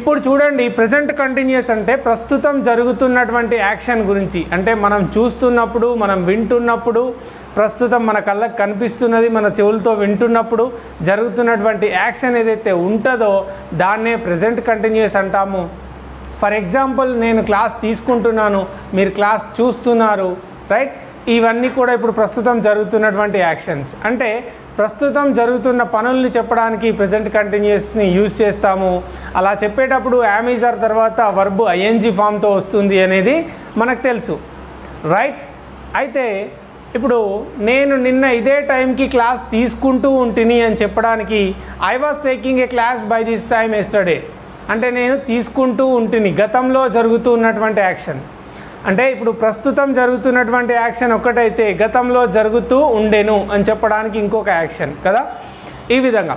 ఇప్పుడు చూడండి present continuous అంటే ప్రస్తుతం జరుగుతున్నటువంటి యాక్షన్ గురించి అంటే మనం చూస్తున్నప్పుడు మనం వింటున్నప్పుడు ప్రస్తుతం మన కళ్ళకు కనిపిస్తున్నది మన చెవులతో వింటున్నప్పుడు జరుగుతున్నటువంటి యాక్షన్ ఏదైతే ఉంటుందో దాన్నే ప్రజెంట్ కంటిన్యూస్ అంటాము ఫర్ ఎగ్జాంపుల్ నేను క్లాస్ తీసుకుంటున్నాను మీరు క్లాస్ చూస్తున్నారు రైట్ ఇవన్నీ కూడా ఇప్పుడు ప్రస్తుతం జరుగుతున్నటువంటి యాక్షన్స్ అంటే ప్రస్తుతం జరుగుతున్న పనుల్ని చెప్పడానికి ప్రజెంట్ కంటిన్యూస్ని యూజ్ చేస్తాము అలా చెప్పేటప్పుడు యామీజర్ తర్వాత వర్బ్ ఐఎన్జీ ఫామ్తో వస్తుంది అనేది మనకు తెలుసు రైట్ అయితే ఇప్పుడు నేను నిన్న ఇదే టైంకి క్లాస్ తీసుకుంటూ ఉంటిని అని చెప్పడానికి I was taking a class by this time yesterday అంటే నేను తీసుకుంటూ ఉంటిని గతంలో జరుగుతూ ఉన్నటువంటి యాక్షన్ అంటే ఇప్పుడు ప్రస్తుతం జరుగుతున్నటువంటి యాక్షన్ ఒక్కటైతే గతంలో జరుగుతూ ఉండెను అని చెప్పడానికి ఇంకొక యాక్షన్ కదా ఈ విధంగా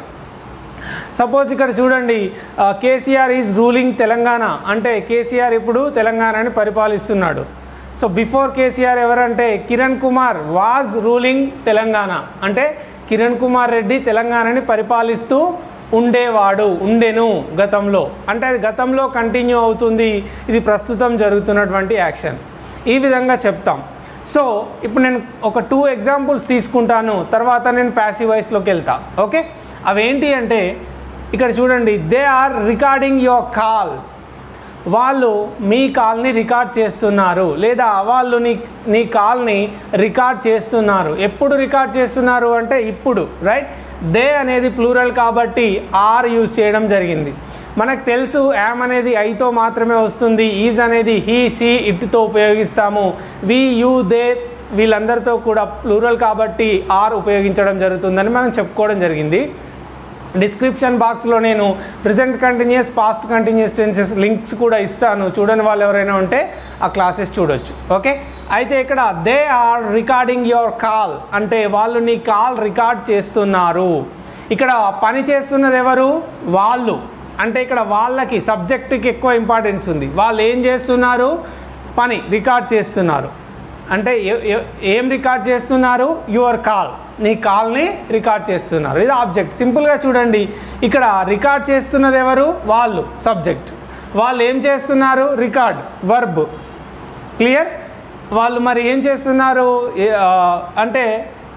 సపోజ్ ఇక్కడ చూడండి కేసీఆర్ ఈజ్ రూలింగ్ తెలంగాణ అంటే కేసీఆర్ ఇప్పుడు తెలంగాణని పరిపాలిస్తున్నాడు సో బిఫోర్ కేసీఆర్ ఎవరంటే కిరణ్ కుమార్ వాజ్ రూలింగ్ తెలంగాణ అంటే కిరణ్ కుమార్ రెడ్డి తెలంగాణని పరిపాలిస్తూ ఉండేవాడు ఉండెను గతంలో అంటే అది గతంలో కంటిన్యూ అవుతుంది ఇది ప్రస్తుతం జరుగుతున్నటువంటి యాక్షన్ ఈ విధంగా చెప్తాం సో ఇప్పుడు నేను ఒక టూ ఎగ్జాంపుల్స్ తీసుకుంటాను తర్వాత నేను ప్యాసివ్ వాయిస్లోకి వెళ్తా ఓకే అవేంటి అంటే ఇక్కడ చూడండి they are recording your call వాళ్ళు మీ కాల్ని రికార్డ్ చేస్తున్నారు లేదా వాళ్ళు నీ నీ కాల్ని రికార్డ్ చేస్తున్నారు ఎప్పుడు రికార్డ్ చేస్తున్నారు అంటే ఇప్పుడు రైట్ దే అనేది ప్లూరల్ కాబట్టి ఆర్ యూజ్ చేయడం జరిగింది మనకు తెలుసు యామ్ అనేది ఐతో మాత్రమే వస్తుంది ఈజ్ అనేది హీ సి ఇట్తో ఉపయోగిస్తాము వి యూ దే వీళ్ళందరితో కూడా ప్లూరల్ కాబట్టి ఆర్ ఉపయోగించడం జరుగుతుందని మనం చెప్పుకోవడం జరిగింది డిస్క్రిప్షన్ బాక్స్లో నేను present continuous past continuous tenses links కూడా ఇస్తాను చూడని వాళ్ళు ఎవరైనా ఉంటే ఆ క్లాసెస్ చూడొచ్చు ఓకే అయితే ఇక్కడ they are recording your call అంటే వాళ్ళు నీ కాల్ రికార్డ్ చేస్తున్నారు ఇక్కడ పని చేస్తున్నది ఎవరు వాళ్ళు అంటే ఇక్కడ వాళ్ళకి సబ్జెక్టుకి ఎక్కువ ఇంపార్టెన్స్ ఉంది వాళ్ళు ఏం చేస్తున్నారు పని రికార్డ్ చేస్తున్నారు అంటే ఏ- ఏ- ఏం రికార్డ్ చేస్తున్నారు యువర్ కాల్ నీ కాల్ని రికార్డ్ చేస్తున్నారు ఇది ఆబ్జెక్ట్ సింపుల్గా చూడండి ఇక్కడ రికార్డ్ చేస్తున్నది ఎవరు వాళ్ళు సబ్జెక్ట్ వాళ్ళు ఏం చేస్తున్నారు రికార్డ్ వర్బ్ క్లియర్ వాళ్ళు మరి ఏం చేస్తున్నారు ఏ- ఆ, అంటే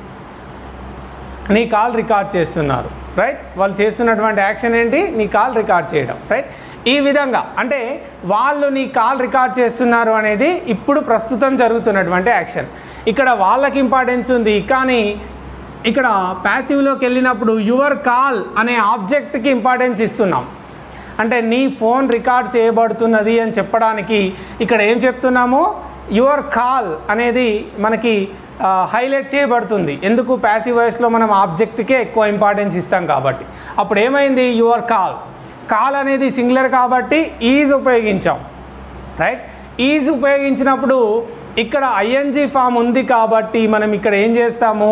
నీ కాల్ రికార్డ్ చేస్తున్నారు రైట్ వాళ్ళు చేస్తున్నటువంటి యాక్షన్ ఏంటి నీ కాల్ రికార్డ్ చేయడం రైట్ ఈ విధంగా అంటే వాళ్ళు నీ కాల్ రికార్డ్ చేస్తున్నారు అనేది ఇప్పుడు ప్రస్తుతం జరుగుతున్నటువంటి యాక్షన్ ఇక్కడ వాళ్ళకి ఇంపార్టెన్స్ ఉంది కానీ ఇక్కడ ప్యాసివ్లోకి వెళ్ళినప్పుడు యువర్ కాల్ అనే ఆబ్జెక్ట్కి ఇంపార్టెన్స్ ఇస్తున్నాం అంటే నీ ఫోన్ రికార్డ్ చేయబడుతున్నది అని చెప్పడానికి ఇక్కడ ఏం చెప్తున్నాము యువర్ కాల్ అనేది మనకి హైలైట్ చేయబడుతుంది ఎందుకు ప్యాసివ్ వాయిస్లో మనం ఆబ్జెక్ట్కే ఎక్కువ ఇంపార్టెన్స్ ఇస్తాం కాబట్టి అప్పుడు ఏమైంది యువర్ కాల్ కాల్ అనేది సింగులర్ కాబట్టి ఈజ్ ఉపయోగించాం రైట్ ఈజ్ ఉపయోగించినప్పుడు ఇక్కడ ఐఎన్జీ ఫామ్ ఉంది కాబట్టి మనం ఇక్కడ ఏం చేస్తాము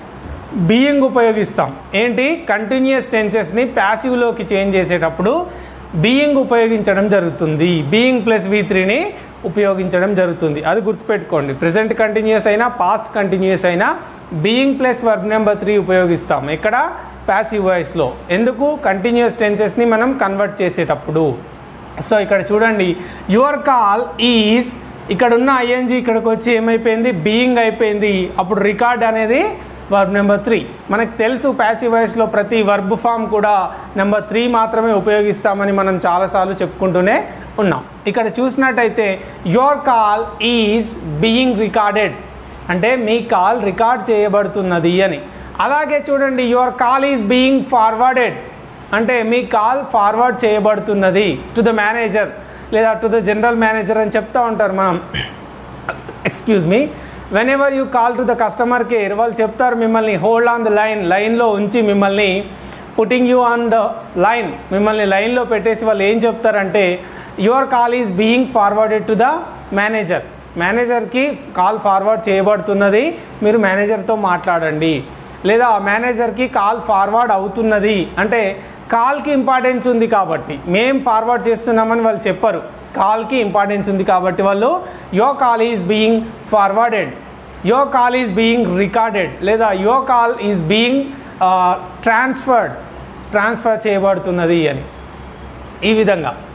బీయింగ్ ఉపయోగిస్తాం ఏంటి కంటిన్యూస్ టెన్సెస్ని ప్యాసివ్లోకి చేంజ్ చేసేటప్పుడు బీయింగ్ ఉపయోగించడం జరుగుతుంది బీయింగ్ ప్లస్ వి త్రీని ఉపయోగించడం జరుగుతుంది అది గుర్తుపెట్టుకోండి ప్రజెంట్ కంటిన్యూస్ అయినా పాస్ట్ కంటిన్యూస్ అయినా being plus verb number three ఉపయోగిస్తాం ఇక్కడ ప్యాసివ్ వాయిస్లో ఎందుకు కంటిన్యూస్ టెన్సెస్ని మనం కన్వర్ట్ చేసేటప్పుడు సో ఇక్కడ చూడండి యువర్ కాల్ ఈజ్ ఇక్కడ ఉన్న ఐఎన్జీ ఇక్కడికి వచ్చి ఏమైపోయింది బీయింగ్ అయిపోయింది అప్పుడు రికార్డ్ అనేది వర్బ్ నెంబర్ త్రీ మనకు తెలుసు ప్యాసివ్ వాయిస్లో ప్రతి వర్బ్ ఫామ్ కూడా నెంబర్ త్రీ మాత్రమే ఉపయోగిస్తామని మనం చాలాసార్లు చెప్పుకుంటూనే ఉన్నాం ఇక్కడ చూసినట్టయితే your call is being recorded అంటే మీ కాల్ రికార్డ్ చేయబడుతున్నది అని అలాగే చూడండి your call is being forwarded అంటే మీ కాల్ ఫార్వర్డ్ చేయబడుతున్నది టు ద మేనేజర్ లేదా టు ద జనరల్ మేనేజర్ అని చెప్తా ఉంటారు మనం excuse me whenever you call to the customer care వాళ్ళు చెప్తారు మిమ్మల్ని హోల్డ్ ఆన్ ద లైన్ లైన్లో ఉంచి మిమ్మల్ని putting you on the line మిమ్మల్ని లైన్లో పెట్టేసి వాళ్ళు ఏం చెప్తారంటే your call is being forwarded to the manager మేనేజర్కి కాల్ ఫార్వర్డ్ చేయబడుతున్నది మీరు మేనేజర్తో మాట్లాడండి లేదా మేనేజర్కి కాల్ ఫార్వర్డ్ అవుతున్నది అంటే కాల్కి ఇంపార్టెన్స్ ఉంది కాబట్టి మేం ఫార్వర్డ్ చేస్తున్నామని వాళ్ళు చెప్పరు కాల్కి ఇంపార్టెన్స్ ఉంది కాబట్టి వాళ్ళు your call is being forwarded your call is being recorded లేదా your call is being transferred transfer చేయబడుతున్నది అని ఈ విధంగా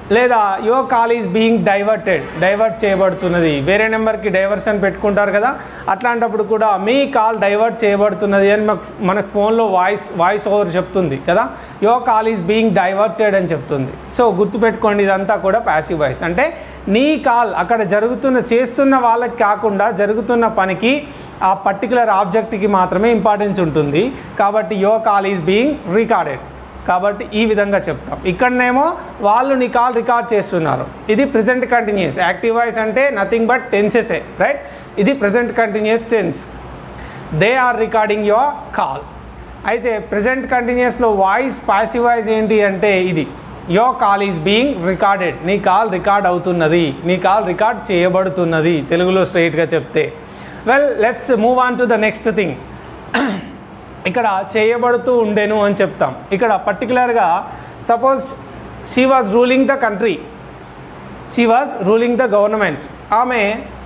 లేదా your call is being diverted divert చేయబడుతున్నది వేరే నెంబర్కి డైవర్షన్ పెట్టుకుంటారు కదా అట్లాంటప్పుడు కూడా మీ కాల్ డైవర్ట్ చేయబడుతున్నది అని మాకు మనకు ఫోన్లో వాయిస్ వాయిస్ ఓవర్ చెప్తుంది కదా your call is being diverted అని చెప్తుంది సో గుర్తుపెట్టుకోండి ఇదంతా కూడా ప్యాసివ్ వాయిస్ అంటే నీ కాల్ అక్కడ జరుగుతున్న చేస్తున్న వాళ్ళకి కాకుండా జరుగుతున్న పనికి ఆ పర్టికులర్ ఆబ్జెక్ట్కి మాత్రమే ఇంపార్టెన్స్ ఉంటుంది కాబట్టి your call is being recorded కాబట్టి ఈ విధంగా చెప్తాం ఇక్కడనేమో వాళ్ళు నీ కాల్ రికార్డ్ చేస్తున్నారు ఇది ప్రెజెంట్ కంటిన్యూస్ యాక్టివ్ వాయిస్ అంటే నథింగ్ బట్ టెన్సెసే రైట్ ఇది present continuous tense they are recording your call అయితే ప్రెజెంట్ కంటిన్యూస్లో వాయిస్ పాసివ్ వాయిస్ ఏంటి అంటే ఇది your call is being recorded నీ కాల్ రికార్డ్ అవుతున్నది నీ కాల్ రికార్డ్ చేయబడుతున్నది తెలుగులో స్ట్రైట్గా చెప్తే well let's move on to the next thing ఇక్కడ చేయబడుతూ ఉండేను అని చెప్తాం ఇక్కడ పర్టికులర్గా suppose she was ruling the country she was ruling the government ఆమె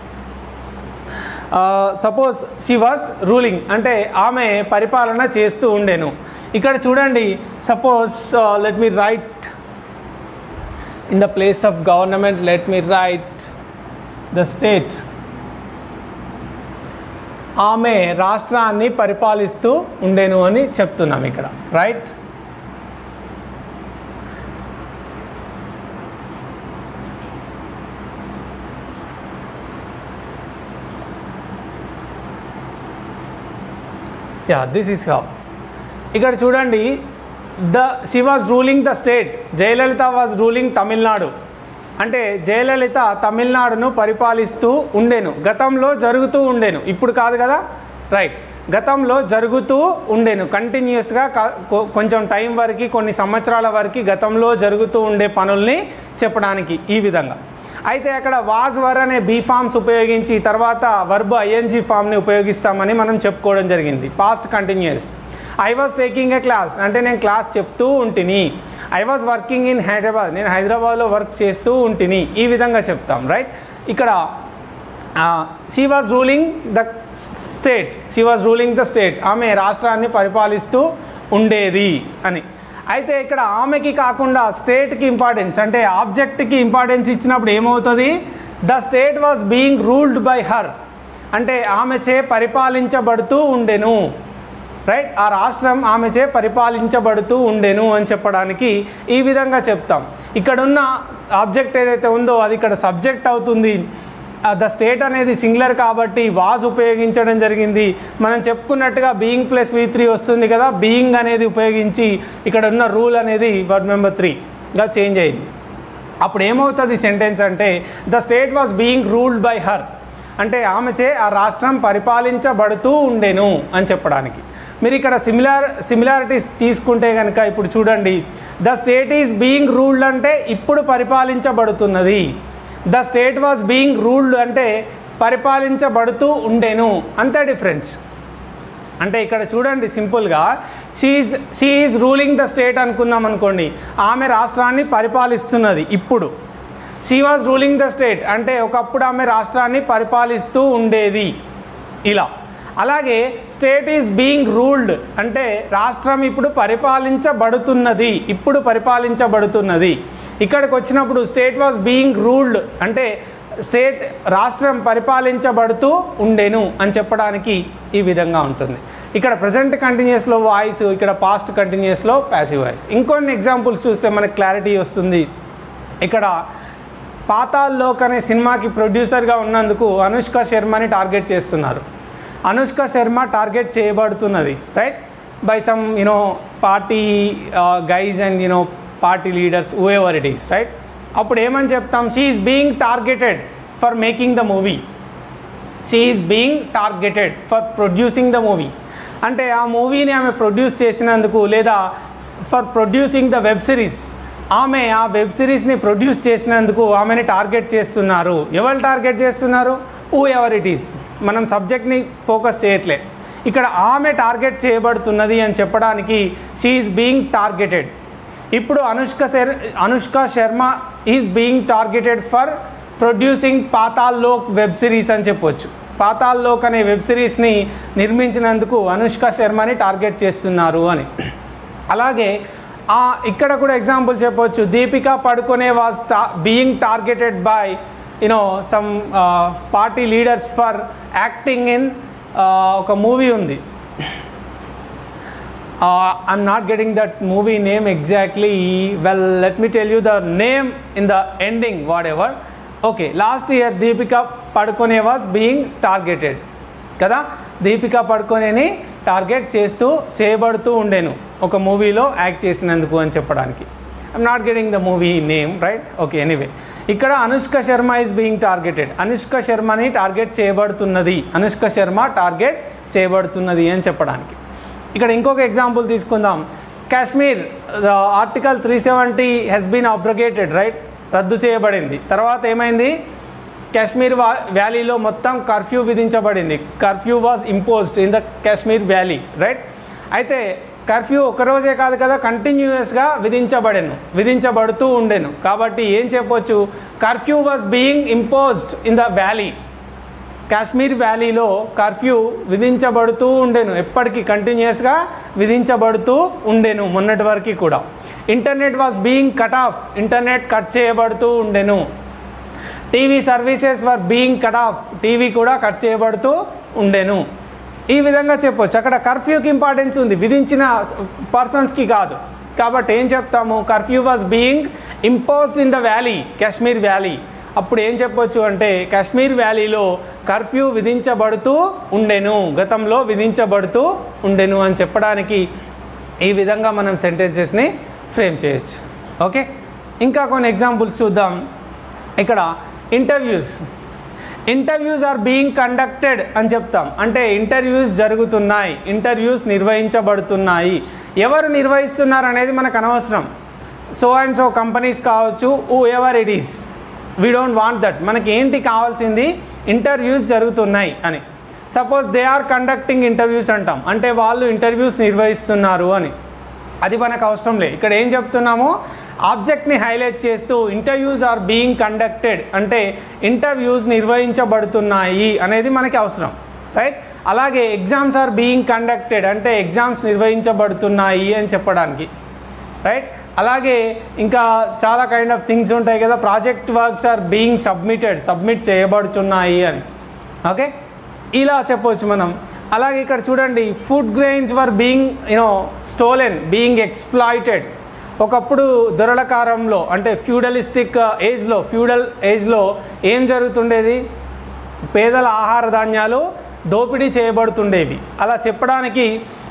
సపోజ్ షీ వాజ్ రూలింగ్ అంటే ఆమె పరిపాలన చేస్తూ ఉండేను ఇక్కడ చూడండి suppose let me write in the place of government let me write the state ఆమె రాష్ట్రాన్ని పరిపాలిస్తూ ఉండేను అని చెప్తున్నాం ఇక్కడ right yeah this is how ఇక్కడ చూడండి the she was ruling the state Jayalalithaa was ruling Tamil Nadu అంటే జయలలిత తమిళనాడును పరిపాలిస్తూ ఉండేను గతంలో జరుగుతూ ఉండేను ఇప్పుడు కాదు కదా రైట్ గతంలో జరుగుతూ ఉండేను కంటిన్యూస్గా కొంచెం టైం వరకు కొన్ని సంవత్సరాల వరకు గతంలో జరుగుతూ ఉండే పనుల్ని చెప్పడానికి ఈ విధంగా అయితే అక్కడ వాజ్ వర్ అనే బీ ఫామ్స్ ఉపయోగించి తర్వాత వర్బ్ ఐఎన్జీ ఫామ్ని ఉపయోగిస్తామని మనం చెప్పుకోవడం జరిగింది past continuous I was taking a class అంటే నేను క్లాస్ చెప్తూ ఉంటిని I was working in Hyderabad నేను హైదరాబాద్లో వర్క్ చేస్తూ ఉంటిని ఈ విధంగా చెప్తాం రైట్ ఇక్కడ she was ruling the state she was ruling the state ఆమె రాష్ట్రాన్ని పరిపాలిస్తూ ఉండేది అని అయితే ఇక్కడ ఆమెకి కాకుండా స్టేట్కి ఇంపార్టెన్స్ అంటే ఆబ్జెక్ట్కి ఇంపార్టెన్స్ ఇచ్చినప్పుడు ఏమవుతుంది the state was being ruled by her అంటే ఆమెచే పరిపాలించబడుతూ ఉండెను రైట్ ఆ రాష్ట్రం ఆమెచే పరిపాలించబడుతూ ఉండెను అని చెప్పడానికి ఈ విధంగా చెప్తాం ఇక్కడున్న ఆబ్జెక్ట్ ఏదైతే ఉందో అది ఇక్కడ సబ్జెక్ట్ అవుతుంది ద స్టేట్ అనేది సింగులర్ కాబట్టి వాజ్ ఉపయోగించడం జరిగింది మనం చెప్పుకున్నట్టుగా బీయింగ్ ప్లస్ వి త్రీ వస్తుంది కదా బీయింగ్ అనేది ఉపయోగించి ఇక్కడ ఉన్న రూల్ అనేది వర్డ్ నెంబర్ త్రీగా చేంజ్ అయింది అప్పుడు ఏమవుతుంది సెంటెన్స్ అంటే the state was being ruled by her అంటే ఆమెచే ఆ రాష్ట్రం పరిపాలించబడుతూ ఉండెను అని చెప్పడానికి మీరు ఇక్కడ సిమిలార్ సిమిలారిటీస్ తీసుకుంటే కనుక ఇప్పుడు చూడండి the state is being ruled అంటే ఇప్పుడు పరిపాలించబడుతున్నది the state was being ruled అంటే పరిపాలించబడుతూ ఉండేను అంతే డిఫరెన్స్ అంటే ఇక్కడ చూడండి సింపుల్గా she she ruling the state అనుకుందాం అనుకోండి ఆమె రాష్ట్రాన్ని పరిపాలిస్తున్నది ఇప్పుడు she was ruling the state అంటే ఒకప్పుడు ఆమె రాష్ట్రాన్ని పరిపాలిస్తూ ఉండేది ఇలా అలాగే స్టేట్ ఈజ్ బీయింగ్ రూల్డ్ అంటే రాష్ట్రం ఇప్పుడు పరిపాలించబడుతున్నది ఇప్పుడు పరిపాలించబడుతున్నది ఇక్కడికి వచ్చినప్పుడు స్టేట్ వాజ్ బీయింగ్ రూల్డ్ అంటే స్టేట్ రాష్ట్రం పరిపాలించబడుతూ ఉండేను అని చెప్పడానికి ఈ విధంగా ఉంటుంది ఇక్కడ ప్రజెంట్ కంటిన్యూస్లో వాయిస్ ఇక్కడ పాస్ట్ కంటిన్యూస్లో ప్యాసివ్ వాయిస్ ఇంకొన్ని ఎగ్జాంపుల్స్ చూస్తే మనకు క్లారిటీ వస్తుంది ఇక్కడ పాతాల్ లోక్ అనే సినిమాకి ప్రొడ్యూసర్గా ఉన్నందుకు అనుష్క శర్మని టార్గెట్ చేస్తున్నారు అనుష్క శర్మ టార్గెట్ చేయబడుతున్నది right by some you know party guys and you know party leaders ever it is right అప్పుడు ఏమని చెప్తాం she is being targeted for making the movie she is being targeted for producing the movie అంటే ఆ మూవీని ఆమె produce చేసినందుకు లేదా for producing the web series ఆమె ఆ వెబ్ సిరీస్ని ప్రొడ్యూస్ చేసినందుకు ఆమెని టార్గెట్ చేస్తున్నారు ఎవరు టార్గెట్ చేస్తున్నారు ఊ ఎవర్ ఇట్ ఈస్ మనం సబ్జెక్ట్ని ఫోకస్ చేయట్లే ఇక్కడ ఆమె టార్గెట్ చేయబడుతున్నది అని చెప్పడానికి షీఈస్ బీయింగ్ టార్గెటెడ్ ఇప్పుడు అనుష్క శర్ Anushka Sharma is being targeted for producing Paatal Lok web series అని చెప్పొచ్చు పాతాల్ లోక్ అనే వెబ్ సిరీస్ని నిర్మించినందుకు అనుష్క శర్మని టార్గెట్ చేస్తున్నారు అని అలాగే ఆ, ఇక్కడ కూడా ఎగ్జాంపుల్ చెప్పొచ్చు దీపిక పడుకునే వాజ్ టా being targeted by you know some party leaders for acting in ఒక మూవీ ఉంది I'm not getting that movie name exactly well let me tell you the name in the ending whatever okay last year Deepika Padukone was being targeted కదా Deepika పడుకొనేని target చేస్తూ చేయబడుతూ ఉండేను ఒక మూవీలో act చేసినందుకు అని చెప్పడానికి I'm not getting the movie name right okay anyway ఇక్కడ Anushka Sharma is being targeted Anushka శర్మని టార్గెట్ చేయబడుతున్నది అనుష్క శర్మ టార్గెట్ చేయబడుతున్నది అని చెప్పడానికి ఇక్కడ ఇంకొక ఎగ్జాంపుల్ తీసుకుందాం Kashmir article three seventy has been abrogated right రద్దు చేయబడింది తర్వాత ఏమైంది కాశ్మీర్ వా వ్యాలీలో మొత్తం కర్ఫ్యూ విధించబడింది curfew was imposed in the Kashmir valley right అయితే కర్ఫ్యూ ఒకరోజే కాదు కదా కంటిన్యూయస్గా విధించబడెను విధించబడుతూ ఉండెను కాబట్టి ఏం చెప్పొచ్చు curfew was being imposed in the valley Kashmir వ్యాలీలో కర్ఫ్యూ విధించబడుతూ ఉండెను ఎప్పటికీ కంటిన్యూస్గా విధించబడుతూ ఉండెను మొన్నటి వరకు కూడా internet was being cut off internet cut చేయబడుతూ ఉండెను TV services were being cut off TV కూడా కట్ చేయబడుతూ ఉండెను ఈ విధంగా చెప్పొచ్చు అక్కడ కర్ఫ్యూకి ఇంపార్టెన్స్ ఉంది విధించిన పర్సన్స్కి కాదు కాబట్టి ఏం చెప్తాము curfew was being imposed in the valley Kashmir valley అప్పుడు ఏం చెప్పొచ్చు అంటే కాశ్మీర్ వ్యాలీలో కర్ఫ్యూ విధించబడుతూ ఉండెను గతంలో విధించబడుతూ ఉండెను అని చెప్పడానికి ఈ విధంగా మనం సెంటెన్సెస్ని ఫ్రేమ్ చేయొచ్చు ఓకే ఇంకా కొన్ని ఎగ్జాంపుల్స్ చూద్దాం ఇక్కడ interviews interviews are being conducted అని చెప్తాం అంటే ఇంటర్వ్యూస్ జరుగుతున్నాయి ఇంటర్వ్యూస్ నిర్వహించబడుతున్నాయి ఎవరు నిర్వహిస్తున్నారు అనేది మనకు అనవసరం సో అండ్ సో కంపెనీస్ కావచ్చు whoever it is we don't want that మనకి ఏంటి కావాల్సింది ఇంటర్వ్యూస్ జరుగుతున్నాయి అని suppose they are conducting interviews అంటాం అంటే వాళ్ళు ఇంటర్వ్యూస్ నిర్వహిస్తున్నారు అని అది మనకు అవసరం లేదు ఇక్కడ ఏం చెప్తున్నామో ఆబ్జెక్ట్ని హైలైట్ చేస్తూ ఇంటర్వ్యూస్ ఆర్ బీయింగ్ కండక్టెడ్ అంటే ఇంటర్వ్యూస్ నిర్వహించబడుతున్నాయి అనేది మనకి అవసరం రైట్ అలాగే ఎగ్జామ్స్ ఆర్ బీయింగ్ కండక్టెడ్ అంటే ఎగ్జామ్స్ నిర్వహించబడుతున్నాయి అని చెప్పడానికి రైట్ అలాగే ఇంకా చాలా కైండ్ ఆఫ్ థింగ్స్ ఉంటాయి కదా project works are being submitted submit చేయబడుతున్నాయి అని ఓకే ఇలా చెప్పవచ్చు మనం అలాగే ఇక్కడ చూడండి food grains were being you know stolen being exploited ఒకప్పుడు దొరల కాలంలో అంటే ఫ్యూడలిస్టిక్ ఏజ్లో ఫ్యూడల్ ఏజ్లో ఏం జరుగుతుండేది పేదల ఆహార ధాన్యాలు దోపిడీ చేయబడుతుండేవి అలా చెప్పడానికి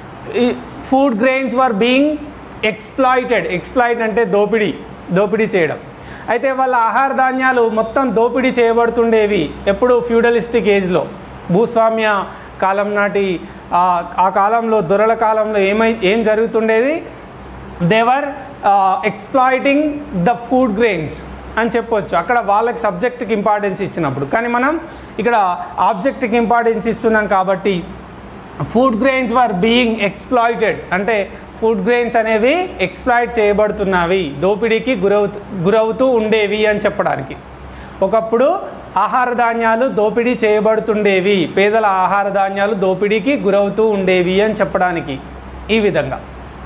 food grains were being exploited exploit అంటే దోపిడీ దోపిడీ చేయడం అయితే వాళ్ళ ఆహార ధాన్యాలు మొత్తం దోపిడీ చేయబడుతుండేవి ఎప్పుడు ఫ్యూడలిస్టిక్ ఏజ్లో భూస్వామ్య కాలం నాటి ఆ- ఆ కాలంలో దొరల కాలంలో ఏమై ఏం జరుగుతుండేది they were exploiting the food grains అని చెప్పొచ్చు అక్కడ వాళ్ళకి సబ్జెక్ట్కి ఇంపార్టెన్స్ ఇచ్చినప్పుడు కానీ మనం ఇక్కడ ఆబ్జెక్ట్కి ఇంపార్టెన్స్ ఇస్తున్నాం కాబట్టి food grains were being exploited అంటే ఫుడ్ గ్రెయిన్స్ అనేవి ఎక్స్ప్లాయిట్ చేయబడుతున్నవి దోపిడీకి గురవుతూ గురవుతూ ఉండేవి అని చెప్పడానికి ఒకప్పుడు ఆహార ధాన్యాలు దోపిడీ చేయబడుతుండేవి పేదల ఆహార ధాన్యాలు దోపిడీకి గురవుతూ ఉండేవి అని చెప్పడానికి ఈ విధంగా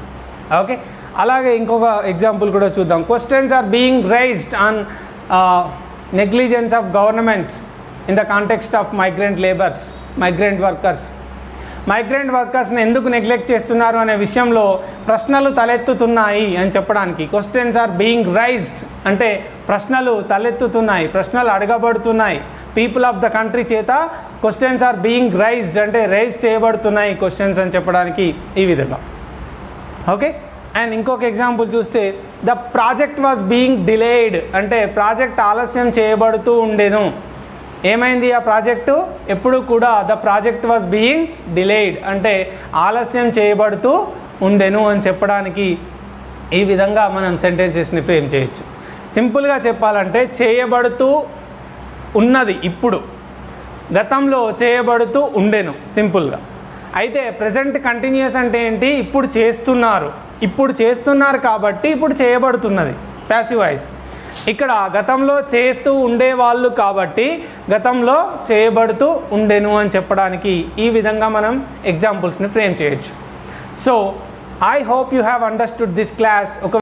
ఓకే అలాగే ఇంకొక ఎగ్జాంపుల్ కూడా చూద్దాం questions are being raised on negligence of government in the context of migrant labours migrant workers migrant వర్కర్స్ని ఎందుకు నెగ్లెక్ట్ చేస్తున్నారు అనే విషయంలో ప్రశ్నలు తలెత్తుతున్నాయి అని చెప్పడానికి క్వశ్చన్స్ ఆర్ బీయింగ్ రైజ్డ్ అంటే ప్రశ్నలు తలెత్తుతున్నాయి ప్రశ్నలు అడగబడుతున్నాయి పీపుల్ ఆఫ్ ద కంట్రీ చేత క్వశ్చన్స్ ఆర్ బీయింగ్ రైజ్డ్ అంటే రైజ్ చేయబడుతున్నాయి క్వశ్చన్స్ అని చెప్పడానికి ఈ విధంగా ఓకే అండ్ ఇంకొక ఎగ్జాంపుల్ చూస్తే the project was being delayed అంటే ప్రాజెక్ట్ ఆలస్యం చేయబడుతూ ఉండేను ఏమైంది ఆ ప్రాజెక్టు ఎప్పుడు కూడా the project was being delayed అంటే ఆలస్యం చేయబడుతూ ఉండెను అని చెప్పడానికి ఈ విధంగా మనం సెంటెన్సెస్ని ఫ్రేమ్ చేయొచ్చు సింపుల్గా చెప్పాలంటే చేయబడుతూ ఉన్నది ఇప్పుడు గతంలో చేయబడుతూ ఉండెను సింపుల్గా అయితే ప్రజెంట్ కంటిన్యూస్ అంటే ఏంటి ఇప్పుడు చేస్తున్నారు ఇప్పుడు చేస్తున్నారు కాబట్టి ఇప్పుడు చేయబడుతున్నది ప్యాసివ్ వాయిస్ ఇక్కడ గతంలో చేస్తూ ఉండేవాళ్ళు కాబట్టి గతంలో చేయబడుతూ ఉండెను అని చెప్పడానికి ఈ విధంగా మనం ఎగ్జాంపుల్స్ని ఫ్రేమ్ చేయొచ్చు so I hope you have understood this class ఒక